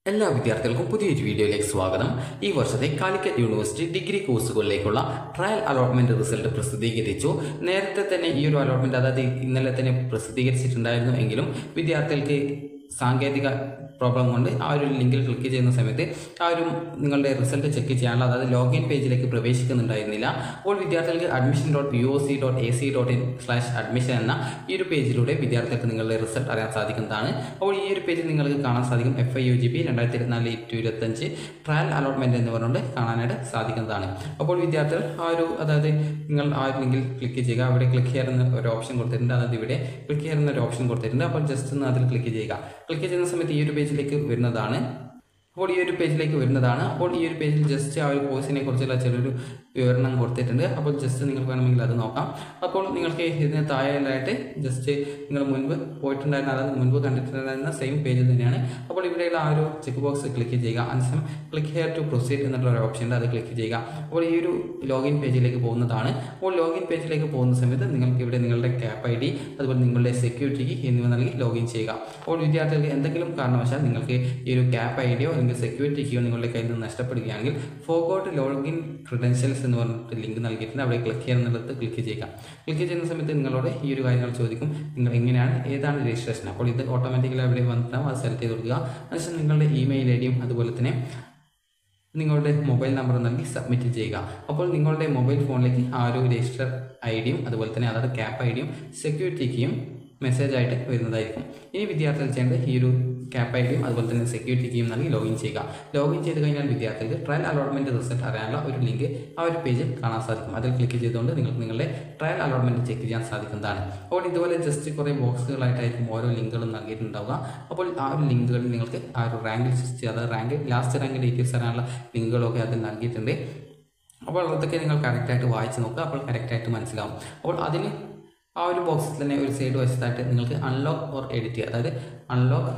എല്ലാ വിദ്യാർത്ഥികൾക്കും പുതിയൊരു വീഡിയോയിലേക്ക് സ്വാഗതം ഈ വർഷത്തെ കാലിക്കറ്റ് യൂണിവേഴ്സിറ്റി ഡിഗ്രി കോഴ്സുകളിലേക്കുള്ള ട്രയൽ അലോട്ട്മെന്റ് റിസൾട്ട് പ്രസിദ്ധീകരിച്ചു നേരത്തെ തന്നെ ഈ ഒരു അലോട്ട്മെന്റ് അതായത് ഇന്നലെ തന്നെ പ്രസിദ്ധീകരിച്ചിട്ടുണ്ടായിരുന്നു എങ്കിലും വിദ്യാർത്ഥികൾക്ക് സാങ്കേതിക പ്രോബ്ലം കൊണ്ട് ആ ഒരു ലിങ്കിൽ ക്ലിക്ക് ചെയ്യുന്ന സമയത്ത് ആ ഒരു നിങ്ങളുടെ റിസൾട്ട് ചെക്ക് ചെയ്യാനുള്ള അതായത് ലോഗിൻ പേജിലേക്ക് പ്രവേശിക്കുന്നുണ്ടായിരുന്നില്ല അപ്പോൾ വിദ്യാർത്ഥികൾക്ക് admission dot U O C dot A C dot in slash admission എന്ന ഈ ഒരു പേജിലൂടെ വിദ്യാർത്ഥികൾക്ക് നിങ്ങളുടെ റിസൾട്ട് അറിയാൻ സാധിക്കുന്നതാണ് അപ്പോൾ ഈ ഒരു പേജിൽ നിങ്ങൾക്ക് കാണാൻ സാധിക്കും F I U G P രണ്ടായിരത്തി ഇരുപത്തിനാല് ടു ഇരുപത്തഞ്ച് ട്രയൽ അലോട്ട്മെന്റ് എന്ന് പറഞ്ഞുകൊണ്ട് കാണാനായിട്ട് സാധിക്കുന്നതാണ് അപ്പോൾ വിദ്യാർത്ഥികൾ ആ ഒരു അതായത് നിങ്ങൾ ആ ഒരു ലിങ്കിൽ ക്ലിക്ക് ചെയ്യുക അവിടെ ക്ലിക്ക് ചെയ്യുന്ന ഒരു ഓപ്ഷൻ കൊടുത്തിട്ടുണ്ട് അതായത് ഇവിടെ ക്ലിക്ക് ചെയ്യുന്ന ഒരു ഓപ്ഷൻ കൊടുത്തിട്ടുണ്ട് അപ്പോൾ ജസ്റ്റ് ഒന്ന് അതിൽ ക്ലിക്ക് ചെയ്യുക ക്ലിക്ക് ചെയ്യുന്ന സമയത്ത് ഈ ഒരു പേജിലേക്ക് വരുന്നതാണ് അപ്പോൾ ഈ ഒരു പേജിലേക്ക് വരുന്നതാണ് അപ്പോൾ ഈ ഒരു പേജിൽ ജസ്റ്റ് ആ ഒരു കോഴ്സിനെ കുറിച്ചുള്ള ചെറിയൊരു വിവരണം കൊടുത്തിട്ടുണ്ട് അപ്പോൾ ജസ്റ്റ് നിങ്ങൾക്ക് വേണമെങ്കിൽ അത് നോക്കാം അപ്പോൾ നിങ്ങൾക്ക് ഇതിന് താഴെയായിട്ട് ജസ്റ്റ് നിങ്ങൾ മുൻപ് പോയിട്ടുണ്ടായിരുന്ന അതായത് മുൻപ് കണ്ടിട്ടുണ്ടായിരുന്ന സെയിം പേജ് തന്നെയാണ് അപ്പോൾ ഇവിടെയുള്ള ആ ഒരു ചെക്ക് ബോക്സ് ക്ലിക്ക് ചെയ്യുക അതിനുശേഷം ക്ലിക്ക് ഹെയർ ടു പ്രൊസീഡ് എന്നുള്ള ഒരു ഓപ്ഷൻ ഉണ്ട് അത് ക്ലിക്ക് ചെയ്യുക അപ്പോൾ ഈ ഒരു ലോഗിൻ പേജിലേക്ക് പോകുന്നതാണ് അപ്പോൾ ലോഗിൻ പേജിലേക്ക് പോകുന്ന സമയത്ത് നിങ്ങൾക്ക് ഇവിടെ നിങ്ങളുടെ ക്യാപ്പ് ഐ ഡി അതുപോലെ നിങ്ങളുടെ സെക്യൂരിറ്റി കീ എന്നിവ നൽകി ലോഗിൻ ചെയ്യുക അപ്പോൾ വിദ്യാർത്ഥികൾക്ക് എന്തെങ്കിലും കാരണവശാൽ നിങ്ങൾക്ക് ഈ ഒരു ക്യാപ്പ് ഐ ഡിയോ അല്ലെങ്കിൽ സെക്യൂരിറ്റി കീയോ നിങ്ങളുടെ കയ്യിൽ നിന്ന് നഷ്ടപ്പെടുകയാണെങ്കിൽ ഫോഗോട്ട് ലോഗിൻ ക്രിഡൻഷ്യൽസ് എന്ന് പറഞ്ഞിട്ട് ലിങ്ക് നൽകിയിട്ടുണ്ട് അവിടെ ക്ലിക്ക് ചെയ്യാന്നുള്ളത് ക്ലിക്ക് ചെയ്യുക ക്ലിക്ക് ചെയ്യുന്ന സമയത്ത് നിങ്ങളോട് ഈ ഒരു കാര്യങ്ങൾ ചോദിക്കും നിങ്ങൾ എങ്ങനെയാണ് ഏതാണ് രജിസ്ട്രേഷൻ അപ്പോൾ ഇത് ഓട്ടോമാറ്റിക്കലി അവിടെ വന്നിട്ടാവും അത് സെലക്ട് ചെയ്ത് കൊടുക്കുക അതിനുശേഷം നിങ്ങളുടെ ഇമെയിൽ ഐ ഡിയും അതുപോലെ തന്നെ നിങ്ങളുടെ മൊബൈൽ നമ്പർ നൽകി സബ്മിറ്റ് ചെയ്യുക അപ്പോൾ നിങ്ങളുടെ മൊബൈൽ ഫോണിലേക്ക് ആ ഒരു രജിസ്റ്റർ ഐ ഡിയും അതുപോലെ തന്നെ അതായത് ക്യാപ്പ് ഐ ഡിയും സെക്യൂരിറ്റി കീയും മെസ്സേജ് ആയിട്ട് വരുന്നതായിരിക്കും ഇനി വിദ്യാർത്ഥികൾ ചെയ്യേണ്ടത് ഈ ഒരു ക്യാപ്പ് ഐ ഡിയും അതുപോലെ തന്നെ സെക്യൂരിറ്റി കീയും നൽകി ലോഗിൻ ചെയ്യുക ലോഗിൻ ചെയ്ത് കഴിഞ്ഞാൽ വിദ്യാർത്ഥികൾക്ക് ട്രയൽ അലോട്ട്മെന്റ് റിസൾട്ട് അറിയാനുള്ള ഒരു ലിങ്ക് ആ ഒരു പേജിൽ കാണാൻ സാധിക്കും അതിൽ ക്ലിക്ക് ചെയ്തുകൊണ്ട് നിങ്ങൾക്ക് നിങ്ങളുടെ ട്രയൽ അലോട്ട്മെന്റ് ചെക്ക് ചെയ്യാൻ സാധിക്കുന്നതാണ് അപ്പോൾ ഇതുപോലെ ജസ്റ്റ് കുറേ ബോക്സുകളായിട്ടായിരിക്കും ഓരോ ലിങ്കുകളും നൽകിയിട്ടുണ്ടാവുക അപ്പോൾ ആ ഒരു ലിങ്കുകളിൽ നിങ്ങൾക്ക് ആ ഒരു റാങ്ക് ലിസ്റ്റ് അതായത് റാങ്ക് ലാസ്റ്റ് റാങ്ക് ഡീറ്റെയിൽസ് അറിയാനുള്ള ലിങ്കുകളൊക്കെ അതിൽ നൽകിയിട്ടുണ്ട് അപ്പോൾ അതൊക്കെ നിങ്ങൾ കറക്റ്റായിട്ട് വായിച്ച് നോക്കുക അപ്പോൾ കറക്റ്റായിട്ട് മനസ്സിലാവും അപ്പോൾ അതിന് ആ ഒരു ബോക്സിൽ തന്നെ ഒരു സൈഡ് വശത്തായിട്ട് നിങ്ങൾക്ക് അൺലോക്ക് ഓർ എഡിറ്റ് അതായത് അൺലോക്ക്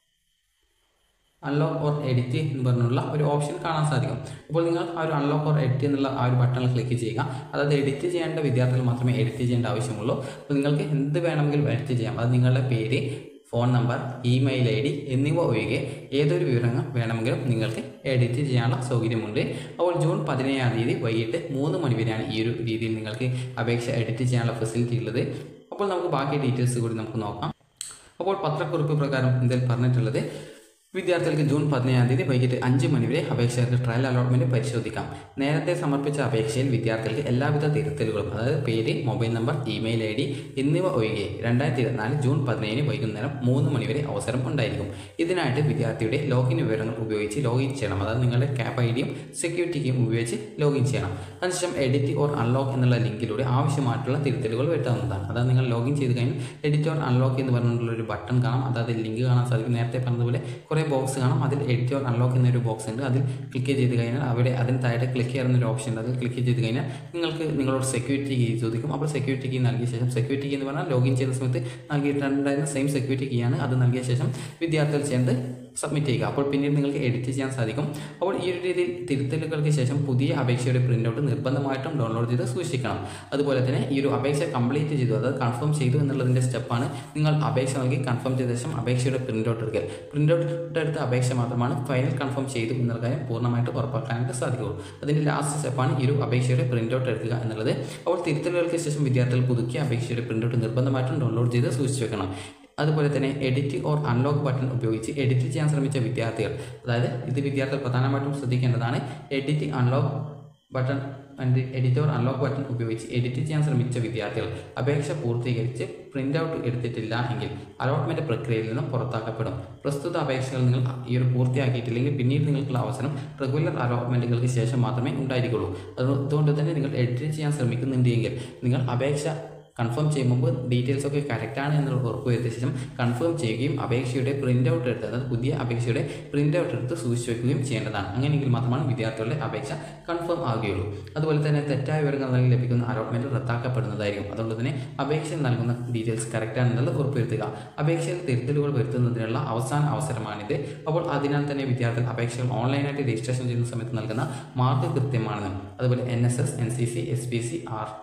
അൺലോക്ക് ഓർ എഡിറ്റ് എന്ന് പറഞ്ഞുള്ള ഒരു ഓപ്ഷൻ കാണാൻ സാധിക്കും അപ്പോൾ നിങ്ങൾ ആ ഒരു അൺലോക്ക് ഓർ എഡിറ്റ് എന്നുള്ള ആ ഒരു ബട്ടണിൽ ക്ലിക്ക് ചെയ്യുക അതായത് എഡിറ്റ് ചെയ്യേണ്ട വിദ്യാർത്ഥികൾ മാത്രമേ എഡിറ്റ് ചെയ്യേണ്ട ആവശ്യമുള്ളൂ അപ്പോൾ നിങ്ങൾക്ക് എന്ത് വേണമെങ്കിലും എഡിറ്റ് ചെയ്യാം അത് നിങ്ങളുടെ പേര് phone number email I D എന്നിവ ഒഴികെ ഏതൊരു വിവരങ്ങൾ വേണമെങ്കിലും നിങ്ങൾക്ക് എഡിറ്റ് ചെയ്യാനുള്ള സൗകര്യമുണ്ട് അപ്പോൾ ജൂൺ പതിനേഴാം തീയതി വൈകിട്ട് മൂന്ന് മണി വരെയാണ് ഈ ഒരു രീതിയിൽ നിങ്ങൾക്ക് അപേക്ഷ എഡിറ്റ് ചെയ്യാനുള്ള ഫെസിലിറ്റി ഉള്ളത് അപ്പോൾ നമുക്ക് ബാക്കി ഡീറ്റെയിൽസ് കൂടി നമുക്ക് നോക്കാം അപ്പോൾ പത്രക്കുറിപ്പ് പ്രകാരം ഇതിൽ പറഞ്ഞിട്ടുള്ളത് വിദ്യാർത്ഥികൾക്ക് ജൂൺ പതിനേഴാം തീയതി വൈകിട്ട് അഞ്ച് മണിവരെ അപേക്ഷകർക്ക് ട്രയൽ അലോട്ട്മെന്റ് പരിശോധിക്കാം നേരത്തെ സമർപ്പിച്ച അപേക്ഷയിൽ വിദ്യാർത്ഥികൾക്ക് എല്ലാവിധ തിരുത്തലുകളും അതായത് പേര് mobile number email I D എന്നിവ ഒഴികെ രണ്ടായിരത്തി ഇരുപത്തിനാല് ജൂൺ പതിനേഴിന് വൈകുന്നേരം മൂന്ന് മണിവരെ അവസരം ഉണ്ടായിരിക്കും ഇതിനായിട്ട് വിദ്യാർത്ഥിയുടെ ലോഗിൻ വിവരങ്ങൾ ഉപയോഗിച്ച് ലോഗിൻ ചെയ്യണം അതായത് നിങ്ങളുടെ ക്യാപ്പ് ഐ ഡിയും സെക്യൂരിറ്റി കീയും ഉപയോഗിച്ച് ലോഗിൻ ചെയ്യണം അതിനുശേഷം എഡിറ്റ് ഓർ അൺലോക്ക് എന്നുള്ള ലിങ്കിലൂടെ ആവശ്യമായിട്ടുള്ള തിരുത്തലുകൾ വരുത്താവുന്നതാണ് അതായത് നിങ്ങൾ ലോഗിൻ ചെയ്ത് കഴിഞ്ഞാൽ എഡിറ്റ് ഓർ അൺലോക്ക് എന്ന് പറഞ്ഞിട്ടുള്ള ഒരു ബട്ടൺ കാണാം അതായത് ലിങ്ക് കാണാൻ സാധിക്കും നേരത്തെ പറഞ്ഞതുപോലെ കുറേ ബോക്സ് കാണാം അതിൽ എഡിറ്റ് ഓർ അൺലോക്ക് എന്നൊരു ബോക്സ് ഉണ്ട് അതിൽ ക്ലിക്ക് ചെയ്ത് കഴിഞ്ഞാൽ അവിടെ അതിന് താഴെ ക്ലിക്ക് ചെയ്യുന്ന ഒരു ഓപ്ഷൻ ഉണ്ട് അതിൽ ക്ലിക്ക് ചെയ്ത് കഴിഞ്ഞാൽ നിങ്ങൾക്ക് നിങ്ങളോട് സെക്യൂരിറ്റി കീ ചോദിക്കും അപ്പോൾ സെക്യൂരിറ്റി കീ നൽകിയ ശേഷം സെക്യൂരിറ്റി കീ എന്ന് പറഞ്ഞാൽ ലോഗിൻ ചെയ്യുന്ന സമയത്ത് നൽകിയിട്ടുണ്ടായിരുന്ന സെയിം സെക്യൂരിറ്റി കീ ആണ് അത് നൽകിയ ശേഷം വിദ്യാർത്ഥികൾ ചെയ്യേണ്ടത് സബ്മിറ്റ് ചെയ്യുക അപ്പോൾ പിന്നീട് നിങ്ങൾക്ക് എഡിറ്റ് ചെയ്യാൻ സാധിക്കും അപ്പോൾ ഈ ഒരു രീതിയിൽ തിരുത്തലുകൾക്ക് ശേഷം പുതിയ അപേക്ഷയുടെ പ്രിൻ്റ് ഔട്ട് നിർബന്ധമായിട്ടും ഡൗൺലോഡ് ചെയ്ത് സൂക്ഷിക്കണം അതുപോലെ തന്നെ ഈ ഒരു അപേക്ഷ കംപ്ലീറ്റ് ചെയ്തു അതായത് കൺഫേം ചെയ്തു എന്നുള്ളതിൻ്റെ സ്റ്റെപ്പാണ് നിങ്ങൾ അപേക്ഷ നൽകി കൺഫേം ചെയ്ത ശേഷം അപേക്ഷയുടെ പ്രിൻ്റ് ഔട്ട് എടുക്കൽ പ്രിൻ്റ് ഔട്ട് എടുത്ത അപേക്ഷ മാത്രമാണ് ഫൈനൽ കൺഫേം ചെയ്തു എന്നുള്ള കാര്യം പൂർണ്ണമായിട്ട് ഉറപ്പാക്കാനായിട്ട് സാധിക്കുള്ളൂ അതിൻ്റെ ലാസ്റ്റ് സ്റ്റെപ്പാണ് ഈ ഒരു അപേക്ഷയുടെ പ്രിൻ്റ് ഔട്ട് എടുക്കുക എന്നുള്ളത് അപ്പോൾ തിരുത്തലുകൾക്ക് ശേഷം വിദ്യാർത്ഥികൾ പുതുക്കിയ അപേക്ഷയുടെ പ്രിൻ്റ് ഔട്ട് നിർബന്ധമായിട്ടും ഡൗൺലോഡ് ചെയ്ത് സൂക്ഷിച്ചു വെക്കണം അതുപോലെ തന്നെ എഡിറ്റ് ഓർ അൺലോക്ക് ബട്ടൺ ഉപയോഗിച്ച് എഡിറ്റ് ചെയ്യാൻ ശ്രമിച്ച വിദ്യാർത്ഥികൾ അതായത് ഇത് വിദ്യാർത്ഥികൾ പ്രധാനമായിട്ടും ശ്രദ്ധിക്കേണ്ടതാണ് edit unlock button edit or unlock button ഉപയോഗിച്ച് എഡിറ്റ് ചെയ്യാൻ ശ്രമിച്ച വിദ്യാർത്ഥികൾ അപേക്ഷ പൂർത്തീകരിച്ച് പ്രിൻ്റ് ഔട്ട് എടുത്തിട്ടില്ല എങ്കിൽ അലോട്ട്മെൻറ്റ് പ്രക്രിയയിൽ നിന്നും പുറത്താക്കപ്പെടും പ്രസ്തുത അപേക്ഷകൾ നിങ്ങൾ ഈ ഒരു പൂർത്തിയാക്കിയിട്ടില്ലെങ്കിൽ പിന്നീട് നിങ്ങൾക്കുള്ള അവസരം റെഗുലർ അലോട്ട്മെൻറ്റുകൾക്ക് ശേഷം മാത്രമേ ഉണ്ടായിരിക്കുള്ളൂ അതുകൊണ്ട് തന്നെ നിങ്ങൾ എഡിറ്റ് ചെയ്യാൻ ശ്രമിക്കുന്നുണ്ടെങ്കിൽ നിങ്ങൾ അപേക്ഷ കൺഫേം ചെയ്യുമ്പോൾ ഡീറ്റെയിൽസ് ഒക്കെ കറക്റ്റാണ് എന്നുള്ള ഉറപ്പ് വരുത്തിയ ശേഷം കൺഫേം ചെയ്യുകയും അപേക്ഷയുടെ പ്രിൻ്റ് ഔട്ട് എടുത്ത് അതായത് പുതിയ അപേക്ഷയുടെ പ്രിൻ്റ് ഔട്ട് എടുത്ത് സൂക്ഷിച്ചു വെക്കുകയും ചെയ്യേണ്ടതാണ് അങ്ങനെയെങ്കിൽ മാത്രമാണ് വിദ്യാർത്ഥികളുടെ അപേക്ഷ കൺഫേം ആവുകയുള്ളൂ അതുപോലെ തന്നെ തെറ്റായ വിവരങ്ങൾ നൽകി ലഭിക്കുന്ന അലോട്ട്മെൻറ്റ് റദ്ദാക്കപ്പെടുന്നതായിരിക്കും അതുകൊണ്ട് തന്നെ അപേക്ഷയിൽ നൽകുന്ന ഡീറ്റെയിൽസ് കറക്റ്റാണെന്നുള്ളത് ഉറപ്പുവരുത്തുക അപേക്ഷയിൽ തിരുത്തലുകൾ വരുത്തുന്നതിനുള്ള അവസാന അവസരമാണിത് അപ്പോൾ അതിനാൽ തന്നെ വിദ്യാർത്ഥികൾ അപേക്ഷകൾ ഓൺലൈനായിട്ട് രജിസ്ട്രേഷൻ ചെയ്യുന്ന സമയത്ത് നൽകുന്ന മാർക്ക് കൃത്യമാണെന്നും അതുപോലെ N S S N C C S P C art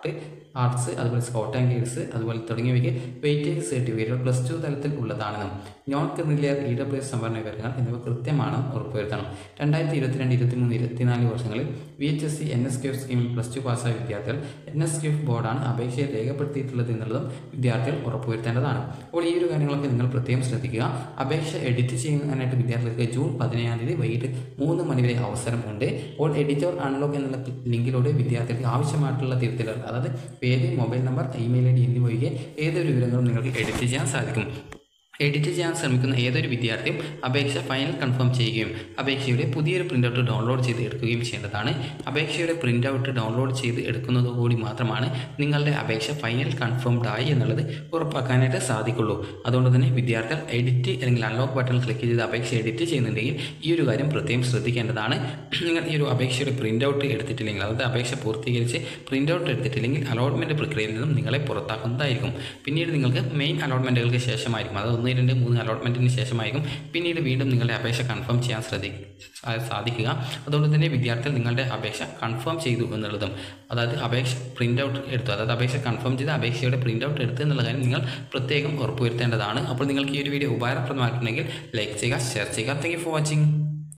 arts അതുപോലെ സ്കൗട്ട് ആൻഡ് ഗൈഡ്സ് അതുപോലെ തുടങ്ങിയവയ്ക്ക് വെയിറ്റേജ് സർട്ടിഫിക്കറ്റുകൾ പ്ലസ് ടു തലത്തിൽ ഉള്ളതാണെന്നും non creamy layer E W S സംവരണ വിവരങ്ങൾ എന്നിവ കൃത്യമാണെന്ന് ഉറപ്പുവരുത്തണം രണ്ടായിരത്തി ഇരുപത്തിരണ്ട് ഇരുപത്തിമൂന്ന് ഇരുപത്തിനാല് വർഷങ്ങളിൽ V H S C N S Q F സ്കീമിൽ പ്ലസ് ടു പാസ്സായ വിദ്യാർത്ഥികൾ എൻ എസ് ക്യു എഫ് ബോർഡാണ് അപേക്ഷയെ രേഖപ്പെടുത്തിയിട്ടുള്ളത് എന്നുള്ളതും വിദ്യാർത്ഥികൾ ഉറപ്പുവരുത്തേണ്ടതാണ് അപ്പോൾ ഈ ഒരു കാര്യങ്ങളൊക്കെ നിങ്ങൾ പ്രത്യേകം ശ്രദ്ധിക്കുക അപേക്ഷ എഡിറ്റ് ചെയ്യാനായിട്ട് വിദ്യാർത്ഥികൾക്ക് ജൂൺ പതിനേഴാം തീയതി വൈകിട്ട് മൂന്ന് മണിവരെ അവസരമുണ്ട് അപ്പോൾ എഡിറ്റർ അൺലോക്ക് എന്നുള്ള ലിങ്കിലൂടെ വിദ്യാർത്ഥികൾക്ക് ആവശ്യമായിട്ടുള്ള തിരുത്തലുകൾ അതായത് പേര് mobile number email I D എന്നിവ ഒഴികെ ഏതൊരു വിവരങ്ങളും നിങ്ങൾക്ക് എഡിറ്റ് ചെയ്യാൻ സാധിക്കും എഡിറ്റ് ചെയ്യാൻ ശ്രമിക്കുന്ന ഏതൊരു വിദ്യാർത്ഥിയും അപേക്ഷ ഫൈനൽ കൺഫേം ചെയ്യുകയും അപേക്ഷയുടെ പുതിയൊരു പ്രിൻ്റ് ഡൗൺലോഡ് ചെയ്ത് എടുക്കുകയും ചെയ്യേണ്ടതാണ് അപേക്ഷയുടെ പ്രിൻ്റ് ഔട്ട് ഡൗൺലോഡ് ചെയ്ത് എടുക്കുന്നതോടുകൂടി മാത്രമാണ് നിങ്ങളുടെ അപേക്ഷ ഫൈനൽ കൺഫേംഡ് ആയി എന്നുള്ളത് ഉറപ്പാക്കാനായിട്ട് സാധിക്കുള്ളൂ അതുകൊണ്ട് തന്നെ വിദ്യാർത്ഥികൾ എഡിറ്റ് അല്ലെങ്കിൽ അൺലോക്ക് ബട്ടൺ ക്ലിക്ക് ചെയ്ത് അപേക്ഷ എഡിറ്റ് ചെയ്യുന്നുണ്ടെങ്കിൽ ഈ ഒരു കാര്യം പ്രത്യേകം ശ്രദ്ധിക്കേണ്ടതാണ് നിങ്ങൾ ഈ ഒരു അപേക്ഷയുടെ പ്രിൻ്റ് ഔട്ട് എടുത്തിട്ടില്ലെങ്കിൽ അതായത് അപേക്ഷ പൂർത്തീകരിച്ച് പ്രിൻ്റ് ഔട്ട് എടുത്തിട്ടില്ലെങ്കിൽ അലോട്ട്മെൻറ്റ് പ്രക്രിയയിൽ നിന്നും നിങ്ങളെ പുറത്താക്കുന്നതായിരിക്കും പിന്നീട് നിങ്ങൾക്ക് മെയിൻ അലോട്ട്മെൻറ്റുകൾക്ക് ശേഷമായിരിക്കും അത് ഒന്ന് രണ്ട് മൂന്ന് അലോട്ട്മെൻറ്റിന് ശേഷമായിരിക്കും പിന്നീട് വീണ്ടും നിങ്ങളുടെ അപേക്ഷ കൺഫേം ചെയ്യാൻ ശ്രദ്ധി സാധിക്കുക അതുകൊണ്ട് തന്നെ വിദ്യാർത്ഥികൾ നിങ്ങളുടെ അപേക്ഷ കൺഫേം ചെയ്തു എന്നുള്ളതും അതായത് അപേക്ഷ പ്രിൻ്റ് ഔട്ട് എടുത്തു അതായത് അപേക്ഷ കൺഫേം ചെയ്ത് അപേക്ഷയുടെ പ്രിൻ്റ് ഔട്ട് എടുത്തു എന്നുള്ള കാര്യം നിങ്ങൾ പ്രത്യേകം ഉറപ്പുവരുത്തേണ്ടതാണ് അപ്പോൾ നിങ്ങൾക്ക് ഈ ഒരു വീഡിയോ ഉപകാരപ്രദമായിട്ടുണ്ടെങ്കിൽ ലൈക്ക് ചെയ്യുക ഷെയർ ചെയ്യുക താങ്ക് യു ഫോർ വാച്ചിങ്